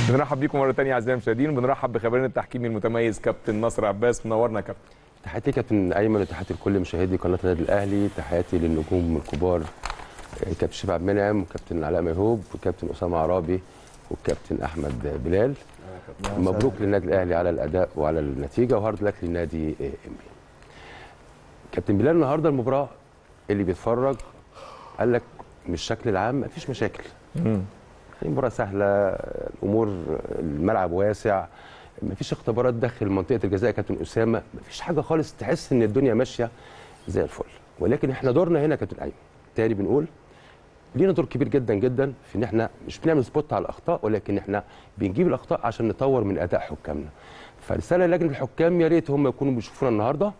بنرحب بيكم مره ثانيه اعزائي المشاهدين بنرحب بخبيرنا التحكيمي المتميز كابتن نصر عباس منورنا يا كابتن تحياتي كابتن ايمن وتحياتي لكل مشاهدي قناه النادي الاهلي تحياتي للنجوم الكبار كابتن شريف عبد المنعم وكابتن علاء ميهوب وكابتن اسامه عرابي والكابتن احمد بلال مبروك للنادي الاهلي على الاداء وعلى النتيجه وهارد لك للنادي امبي كابتن بلال النهارده المباراه اللي بيتفرج قال لك من الشكل العام مفيش مشاكل يعني المباراه سهله الامور الملعب واسع مفيش اختبارات داخل منطقه الجزاء يا كابتن اسامه مفيش حاجه خالص تحس ان الدنيا ماشيه زي الفل ولكن احنا دورنا هنا يا كابتن ايمن تاني بنقول لينا دور كبير جدا جدا في ان احنا مش بنعمل سبوت على الاخطاء ولكن احنا بنجيب الاخطاء عشان نطور من اداء حكامنا فرساله لجنه الحكام يا ريت هم يكونوا بيشوفونا النهارده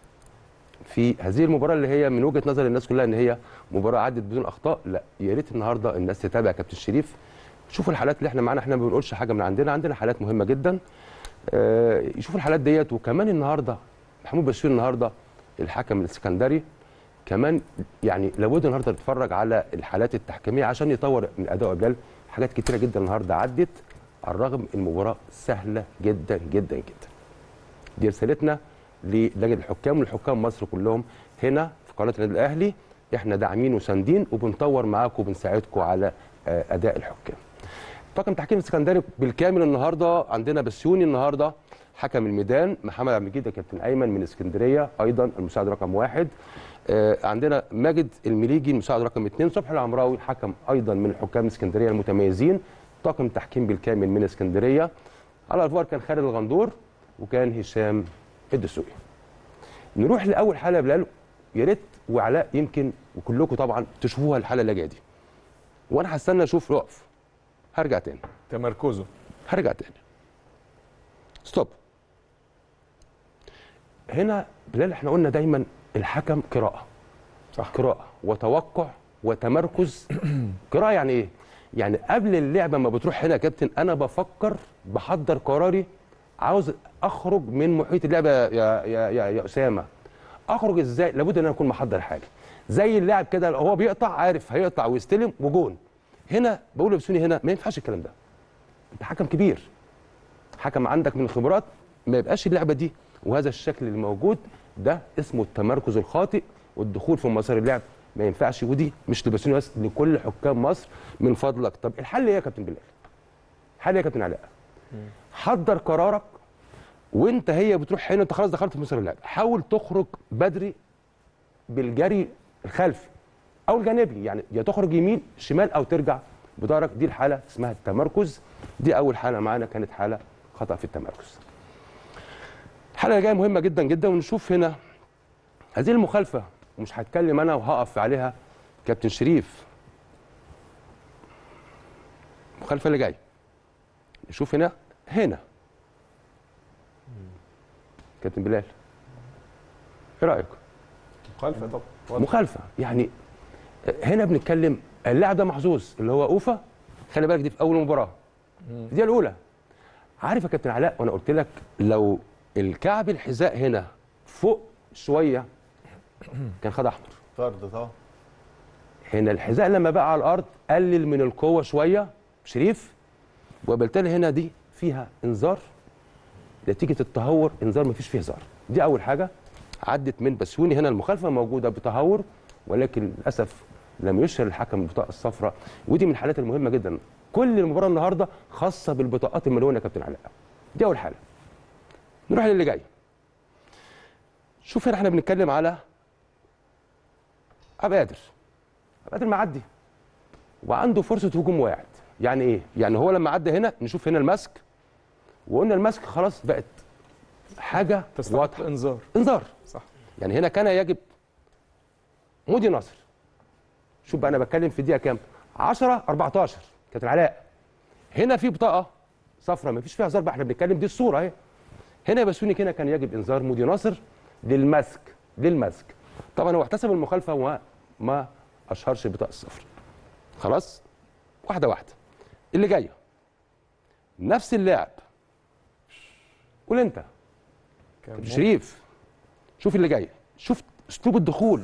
في هذه المباراه اللي هي من وجهه نظر الناس كلها ان هي مباراه عدت بدون اخطاء لا يا ريت النهارده الناس تتابع كابتن شريف شوفوا الحالات اللي احنا معانا احنا ما بنقولش حاجه من عندنا عندنا حالات مهمه جدا آه يشوفوا الحالات ديت وكمان النهارده محمود بشير النهارده الحكم الاسكندري كمان يعني لابد النهارده نتفرج على الحالات التحكيميه عشان يطور من اداء بلال حاجات كتيره جدا النهارده عدت على الرغم المباراه سهله جدا جدا جدا دي رسالتنا للجنه الحكام والحكام مصر كلهم هنا في قناه النادي الاهلي احنا داعمين وساندين وبنطور معاكم وبنساعدكم على اداء الحكام. طاقم تحكيم الاسكندري بالكامل النهارده عندنا بسيوني النهارده حكم الميدان محمد عبد المجيد كابتن ايمن من اسكندريه ايضا المساعد رقم واحد آه عندنا ماجد المليجي المساعد رقم اثنين صبحي العمراوي حكم ايضا من الحكام الاسكندريه المتميزين طاقم تحكيم بالكامل من اسكندريه على الفار كان خالد الغندور وكان هشام الدسوقي. نروح لاول حاله يا بلال يا ريت وعلاء يمكن وكلكم طبعا تشوفوها الحاله اللي جايه دي. وانا هستنى اشوف اقف هرجع تاني تمركزه هرجع تاني ستوب هنا بلال احنا قلنا دايما الحكم قراءه صح قراءه وتوقع وتمركز قراءه يعني ايه يعني قبل اللعبه ما بتروح هنا يا كابتن انا بفكر بحضر قراري عاوز اخرج من محيط اللعبه يا يا يا, يا اسامه اخرج ازاي لابد ان انا اكون محضر حاجه زي اللاعب كده هو بيقطع عارف هيقطع ويستلم وجون هنا بقول لبسوني هنا ما ينفعش الكلام ده انت حكم كبير حكم عندك من الخبرات ما يبقاش اللعبه دي وهذا الشكل اللي موجود ده اسمه التمركز الخاطئ والدخول في مسار اللعب ما ينفعش ودي مش لبسوني بس لكل حكام مصر من فضلك طب الحل ايه يا كابتن بلال الحل ايه يا كابتن علاء حضر قرارك وانت هي بتروح هنا انت خلاص دخلت في مسار اللعب حاول تخرج بدري بالجري الخلفي او الجانبي يعني يا تخرج يمين شمال او ترجع بظهرك دي الحاله اسمها التمركز دي اول حاله معانا كانت حاله خطا في التمركز الحاله اللي جايه مهمه جدا جدا ونشوف هنا هذه المخالفه ومش هتكلم انا وهقف عليها كابتن شريف المخالفه اللي جايه نشوف هنا هنا كابتن بلال ايه رايك مخالفه طبعا مخالفه يعني هنا بنتكلم اللاعب ده محظوظ اللي هو اوفا خلي بالك دي في اول مباراه دي الاولى عارف يا كابتن علاء وانا قلت لك لو الكعب الحذاء هنا فوق شويه كان خد احمر طرد طبعا هنا الحذاء لما بقى على الارض قلل من القوه شويه شريف وبالتالي هنا دي فيها انذار نتيجه التهور انذار مفيش فيه هزار دي اول حاجه عدت من بسيوني هنا المخالفه موجوده بتهور ولكن للاسف لم يشهر الحكم البطاقه الصفراء ودي من الحالات المهمه جدا كل المباراه النهارده خاصه بالبطاقات الملونه يا كابتن علاء دي اول حاله نروح للي جاي شوف هنا احنا بنتكلم على عبد القادر عبد القادر معدي وعنده فرصه هجوم واحد يعني ايه يعني هو لما عدى هنا نشوف هنا المسك وقلنا المسك خلاص بقت حاجه تستحق واضحه انذار انذار صح يعني هنا كان يجب مودي نصر شوف بقى انا بتكلم في دقيقه كام 10 14 كابتن علاء هنا في بطاقه صفراء ما فيش فيها هزار بقى احنا بنتكلم دي الصوره اهي هنا بسوني هنا كان يجب انذار مودي ناصر للمسك للمسك طبعا هو احتسب المخالفه وما ما اشهرش البطاقه الصفراء خلاص واحده واحده اللي جايه نفس اللاعب قول انت كان شريف شوف اللي جاي شوف اسلوب الدخول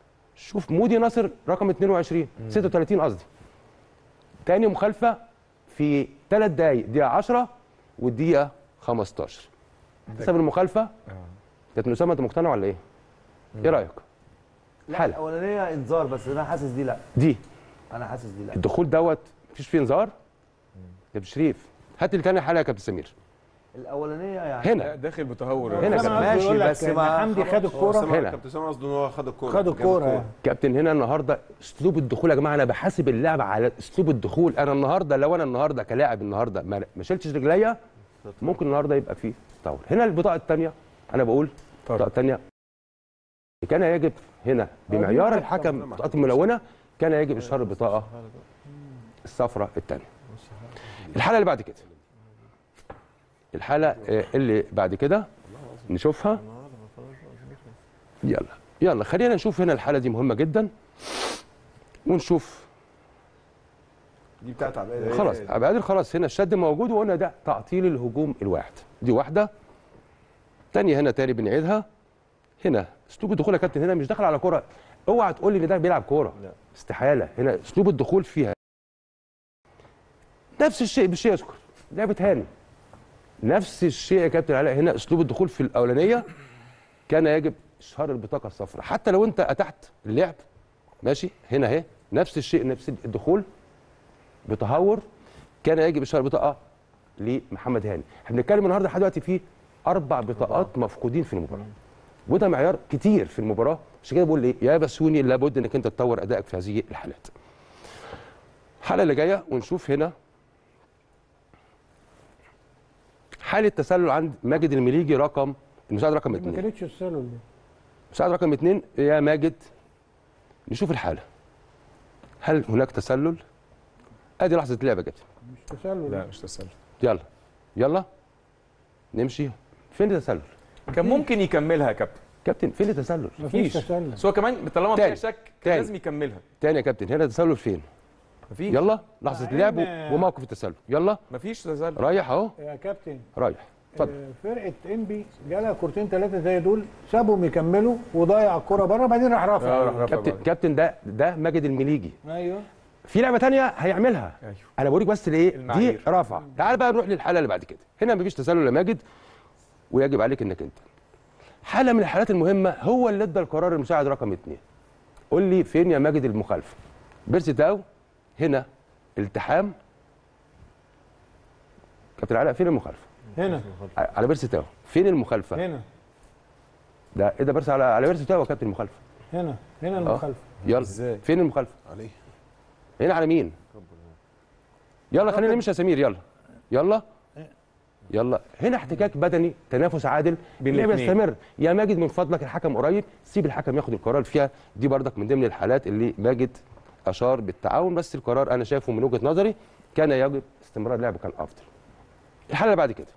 شوف مودي ناصر رقم 22 36 قصدي تاني مخالفه في ثلاث دقائق دقيقه 10 والدقيقه 15 حسب المخالفه كانت من اسامه انت مقتنع ولا ايه؟ ايه رايك؟ لا حالة. الاولانيه انذار بس انا حاسس دي لا دي انا حاسس دي لا الدخول دوت مفيش فيه انذار كابتن شريف هات لي تاني حاله يا كابتن سمير الاولانيه يعني هنا لا داخل بتهور هنا أسامة كان قصده ماشي، يقول لك بس إن ما- حمدي خد هو الكوره سامع هنا. كابتن سامع قصده ان هو خد الكوره خد جاب الكوره يعني. كابتن هنا النهارده اسلوب الدخول يا جماعه انا بحاسب اللعب على اسلوب الدخول انا النهارده لو انا النهارده كلاعب النهارده ما ما شلتش رجليا ممكن النهارده يبقى فيه تطور هنا البطاقه الثانيه انا بقول البطاقه الثانيه كان يجب هنا بمعيار الحكم البطاقات الملونه كان يجب اشهار البطاقه الصفراء الثانيه الحاله اللي بعد كده الحاله آه، اللي بعد كده نشوفها يلا يلا خلينا نشوف هنا الحاله دي مهمه جدا ونشوف دي بتاعت عبد خلاص عبد القادر خلاص هنا الشد موجود وقلنا ده تعطيل الهجوم الواحد دي واحده تانية هنا تاني بنعيدها هنا اسلوب الدخول يا كابتن هنا مش داخل على كوره اوعى تقول لي ان ده بيلعب كوره استحاله هنا اسلوب الدخول فيها نفس الشيء بالشيء يذكر لعبه هاني نفس الشيء يا كابتن علاء هنا اسلوب الدخول في الاولانيه كان يجب اشهار البطاقه الصفراء حتى لو انت اتحت اللعب ماشي هنا اهي نفس الشيء نفس الدخول بتهور كان يجب اشهار بطاقه لمحمد هاني احنا بنتكلم النهارده لحد دلوقتي في اربع بطاقات مفقودين في المباراه وده معيار كتير في المباراه عشان كده بقول ايه يا بسوني لابد انك انت تطور ادائك في هذه الحالات الحاله اللي جايه ونشوف هنا حاله تسلل عند ماجد المليجي رقم المساعد رقم ما اثنين كانتش السلل دي مساعد رقم اثنين يا ماجد نشوف الحاله هل هناك تسلل ادي لحظه لعبه كابتن مش تسلل لا مش تسلل يلا يلا نمشي فين التسلل كان ممكن يكملها يا كابتن كابتن فين التسلل مفيش مفيش. تسلل بس هو كمان طالما تاني. فيها شك تاني. كان لازم يكملها تاني يا كابتن هنا التسلل فين مفيش يلا لحظه مع اللعب إن- وموقف التسلل يلا مفيش تسلل رايح اهو يا كابتن رايح اتفضل آه، فرقه انبي جالها كورتين ثلاثه زي دول سابهم يكملوا وضيع الكوره بره بعدين راح آه، راح رافع رافع كابتن بعد. كابتن ده ده ماجد المليجي ايوه في لعبه تانية هيعملها ايوه انا بوريك بس الايه دي المعايير. رافعه تعال بقى نروح للحاله اللي بعد كده هنا مفيش تسلل يا ماجد ويجب عليك انك انت حاله من الحالات المهمه هو اللي ادى القرار المساعد رقم اثنين قول لي فين يا ماجد المخالفه بيرسي تاو هنا التحام كابتن علاء فين المخالفه هنا على بيرسي تاو فين المخالفه هنا ده ايه ده بيرسي على على بيرسي تاو يا كابتن المخالفه هنا هنا المخالفه يلا ازاي؟ فين المخالفه عليه هنا على مين يلا خلينا نمشي يا سمير يلا يلا يلا هنا احتكاك بدني تنافس عادل بين اللعب الاتنين. يستمر يا ماجد من فضلك الحكم قريب سيب الحكم ياخد القرار فيها دي بردك من ضمن الحالات اللي ماجد اشار بالتعاون بس القرار انا شايفه من وجهه نظري كان يجب استمرار اللعب كان افضل الحاله اللي بعد كده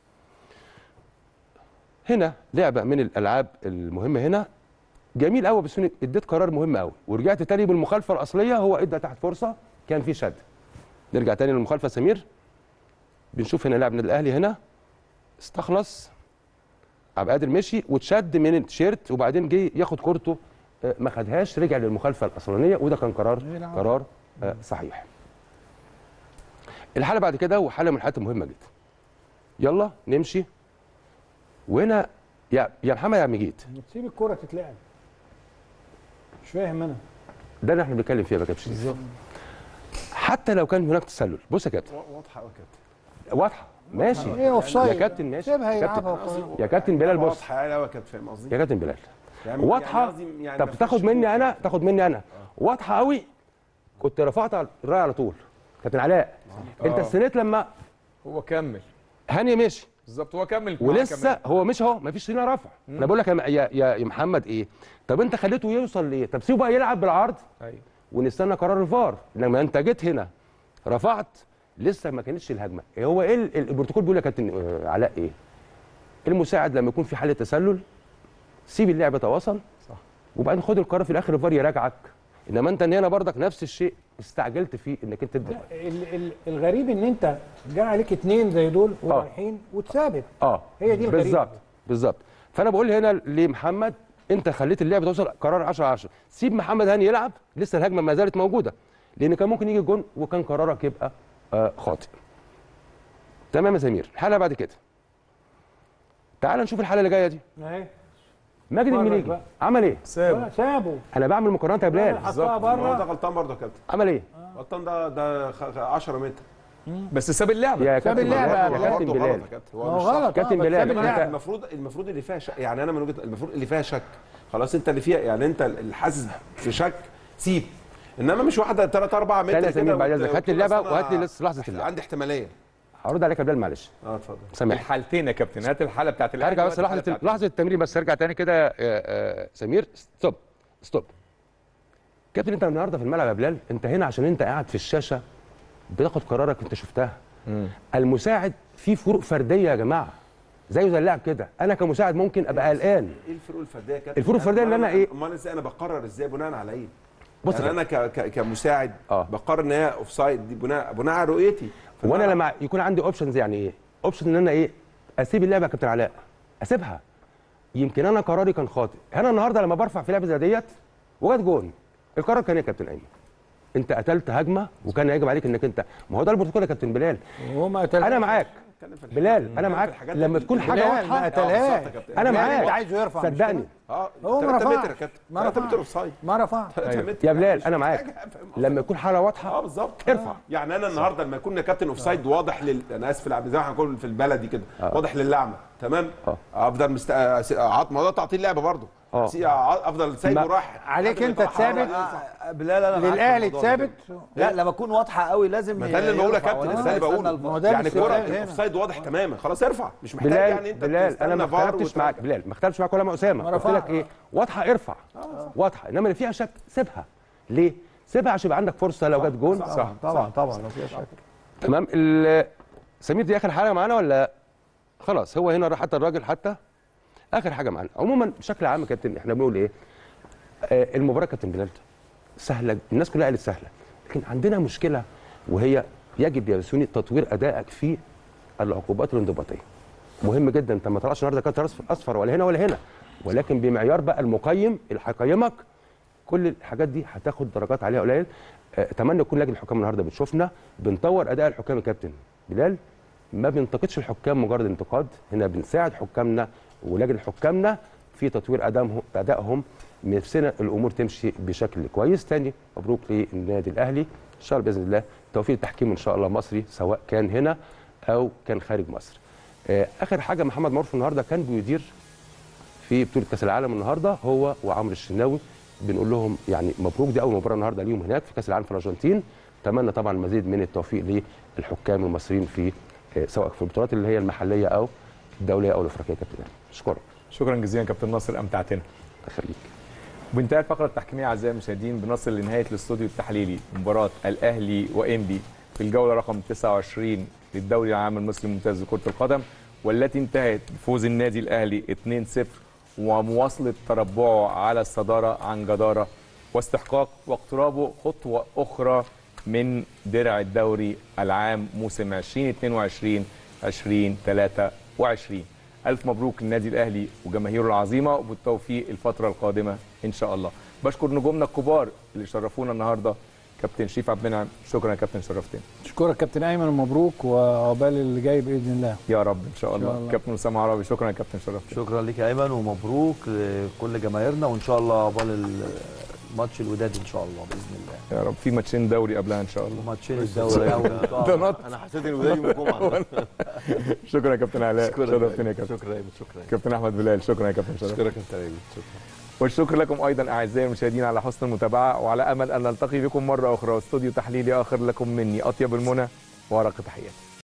هنا لعبه من الالعاب المهمه هنا جميل قوي بس اديت قرار مهم قوي ورجعت تاني بالمخالفه الاصليه هو ادى تحت فرصه كان في شد نرجع تاني للمخالفه سمير بنشوف هنا لاعب النادي الاهلي هنا استخلص عبد القادر مشي واتشد من التيشيرت وبعدين جه ياخد كورته آه، ما خدهاش رجع للمخالفه الاصلانيه وده كان قرار قرار آه، صحيح الحاله بعد كده وحاله من الحالات المهمه جدا يلا نمشي وهنا يا يا محمد يا عم جيت ما تسيب الكوره تتلعب مش فاهم انا ده اللي احنا بنتكلم فيه يا كابتن شريف حتى لو كان هناك تسلل بص يا كابتن واضحه قوي كابتن واضحه ماشي ايه اوف سايد يا كابتن ماشي سيبها يا يلعبها كابتن وخلاص. يا كابتن بلال بص واضحه قوي قوي كابتن فاهم قصدي يا كابتن بلال يعني- واضحه يعني قصدي يعني طب ما فيش تاخد مني شكوك. انا تاخد مني انا واضحه قوي كنت رفعت على الرايه على طول كابتن علاء انت آه. استنيت لما هو كمل هاني مشي بالظبط هو كمل معاه ولسه كمان. هو مش اهو مفيش لينا رفع انا بقول لك يا يا يا يا محمد ايه طب انت خليته يوصل لايه طب سيبه بقى يلعب بالعرض ايوه ونستنى قرار الفار لما انت جيت هنا رفعت لسه ما كانتش الهجمه إيه هو ايه ال- البروتوكول بيقول لك يا كابتن آه، علاء ايه المساعد لما يكون في حاله تسلل سيب اللعب يتواصل صح. وبعدين خد القرار في الاخر الفار يراجعك انما انت هنا برضك نفس الشيء استعجلت فيه انك انت تبدا ال- ال- الغريب ان انت جاء عليك اتنين زي دول ورايحين وتثابت اه هي دي الغريبة. بالظبط بالظبط فانا بقول هنا لمحمد انت خليت اللعب توصل قرار 10 10 سيب محمد هاني يلعب لسه الهجمه ما زالت موجوده لان كان ممكن يجي جون وكان قرارك يبقى آه خاطئ تمام يا سمير الحاله بعد كده تعال نشوف الحاله اللي جايه دي اهي ماجد اتفرج المليجي بقى. عمل ايه ساب سابه انا بعمل مقارنات يا بلال حطها ما هو ده بره غلطان برضه يا كابتن عمل ايه غلطان ده ده خ- خ- 10 متر بس ساب اللعبه يا ساب كابتن اللعبة بلال يا يا هو كابتن برضه بلال غلط يا كابتن ما هو هو مش صح. غلط كابتن آه، بس بلال، ساب أنت- اللعبة. المفروض المفروض اللي فيها شك يعني انا من وجهه المفروض اللي فيها شك خلاص انت اللي فيها يعني انت اللي حاسس في شك سيب انما مش واحده 3 4 متر تاني يا سمير كده بعد وت- اذنك هات وتقول لي اللعبه أصل أنا وهات لي لسه لحظه اللعبه عندي احتماليه هرد عليك يا بلال معلش اه اتفضل سامحني الحالتين يا كابتن هات الحاله بتاعت الاهلي هرجع وهات بس الحالة لحظه بتاعت لحظه التمرين بس ارجع تاني كده يا آه، سمير ستوب ستوب كابتن انت النهارده في الملعب يا بلال انت هنا عشان انت قاعد في الشاشه بتاخد قرارك انت شفتها المساعد في فروق فرديه يا جماعه زيه زي اللاعب كده انا كمساعد ممكن ابقى قلقان ايه الفروق الفرديه يا كابتن الفروق الفردية اللي أنا إيه؟ امال ازاي انا بقرر ازاي بناء على ايه بص يعني يا انا ك... ك... كمساعد آه. بقرر ان هي اوف سايد دي بناء بناء على رؤيتي وانا لما يكون عندي اوبشنز يعني ايه اوبشن ان انا ايه اسيب اللعبه يا كابتن علاء اسيبها يمكن انا قراري كان خاطئ انا النهارده لما برفع في لعبه زي ديت وجت جون القرار كان ايه يا كابتن ايمن انت قتلت هجمه وكان يجب عليك انك انت ما هو ده البروتوكول يا كابتن بلال وهو ما قتلهاش. انا معاك نتكلم في الحاجات- بلال نتكلم انا في معاك الحاجات لما اللي- تكون اللي- حاجه بلال ما واضحه آه، قتلهاش بالظبط يا كابتن. انا بلال معاك انت عايزه يرفع مش صدقني كده؟ اه هو ما 3 رفعش. متر يا كابتن ما 3 رفعش. متر اوف سايد ما رفع 3 متر يا بلال مش انا معاك محتاجة، فاهم قصدي؟ لما يكون حاله واضحه اه بالظبط ارفع. يعني انا النهارده لما يكون كابتن اوف سايد واضح لل... انا اسف العب زي ما هنقول في البلدي كده واضح للعمى تمام آه. افضل مست... عط... ما هو ده تعطيل لعبه برضه آه. سي- ع- افضل سايبه ما- راح عليك لحد ما انت يطلع تثابت. حرارة. آه، بلال انا معاك في للاهلي الموضوع ده. ثابت لا لما تكون واضحه قوي لازم ما ده اللي بقوله يا يرفع كابتن ولازم ده اللي يستنى بقوله الفار. ما هو ده يعني الكوره الاستدلال هنا. اوف سايد واضح تماما خلاص ارفع مش محتاج بلال يعني انت بلال انا ما تستنى فار اختلفتش وترجع. معاك بلال ما اختلفتش معاك ولا مع اسامه ما قلت رفعها. لك ايه واضحه ارفع واضحه انما اللي فيها شك سيبها ليه سيبها عشان يبقى عندك فرصه لو جت جون صح طبعا طبعا ما فيهاش شك تمام ال- سمير دي اخر حاجه معانا ولا خلاص هو هنا حتى الراجل حتى اخر حاجه معانا عموما بشكل عام يا كابتن احنا بنقول ايه آه المباراه كابتن بلال سهله الناس كلها قالت سهله لكن عندنا مشكله وهي يجب يا ياسوني تطوير ادائك في العقوبات الانضباطيه مهم جدا انت ما طلعش النهارده كارت أصفر- اصفر ولا هنا ولا هنا ولكن بمعيار بقى المقيم اللي هيقيمك كل الحاجات دي هتاخد درجات عليها قليل آه، اتمنى يكون لجنه الحكام النهارده بتشوفنا بنطور اداء الحكام يا كابتن بلال ما بننتقدش الحكام مجرد انتقاد هنا بنساعد حكامنا ولجنه حكامنا في تطوير ادائهم ادائهم نفسنا الامور تمشي بشكل كويس تاني مبروك للنادي الاهلي ان شاء الله باذن الله توفيق التحكيم ان شاء الله مصري سواء كان هنا او كان خارج مصر آه، اخر حاجه محمد معروف النهارده كان بيدير في بطوله كاس العالم النهارده هو وعمرو الشناوي بنقول لهم يعني مبروك دي اول مباراه النهارده ليهم هناك في كاس العالم في الارجنتين اتمنى طبعا مزيد من التوفيق للحكام المصريين في آه، سواء في البطولات اللي هي المحليه او الدوليه او الافريقيه يا كابتن اشكرك شكرا جزيلا كابتن ناصر امتعتنا اخليك وبانتهاء الفقره التحكيميه اعزائي المشاهدين بنصل لنهايه الاستوديو التحليلي مباراه الاهلي وانبي في الجوله رقم 29 للدوري العام المصري الممتاز لكره القدم والتي انتهت بفوز النادي الاهلي 2-0 ومواصله تربعه على الصداره عن جداره واستحقاق واقترابه خطوه اخرى من درع الدوري العام موسم 2022 2023 ألف مبروك للنادي الأهلي وجماهيره العظيمة وبالتوفيق الفترة القادمة إن شاء الله بشكر نجومنا الكبار اللي شرفونا النهاردة كابتن شريف عبد المنعم شكرا يا كابتن شرفتني اشكرك كابتن ايمن ومبروك وعقبال اللي جاي باذن الله يا رب إن شاء الله, الله. كابتن أسامة عربي شكرا يا كابتن شرفتني شكرا لك يا ايمن ومبروك لكل جماهيرنا وان شاء الله عقبال الماتش الوداد ان شاء الله باذن الله يا رب في ماتشين دوري قبلها إن شاء الله وماتشين الدوري ده نط انا حسيت ان ده يوم الجمعه شكرا يا كابتن علاء شرفتني يا كابتن شكرا شكرا كابتن أحمد بلال شكرا يا كابتن شرفتني شكرا كابتن ايمن شكرا والشكر لكم ايضا اعزائي المشاهدين على حسن المتابعه وعلى امل ان نلتقي بكم مره اخرى واستوديو تحليلي اخر لكم مني اطيب المنى وارق تحياتي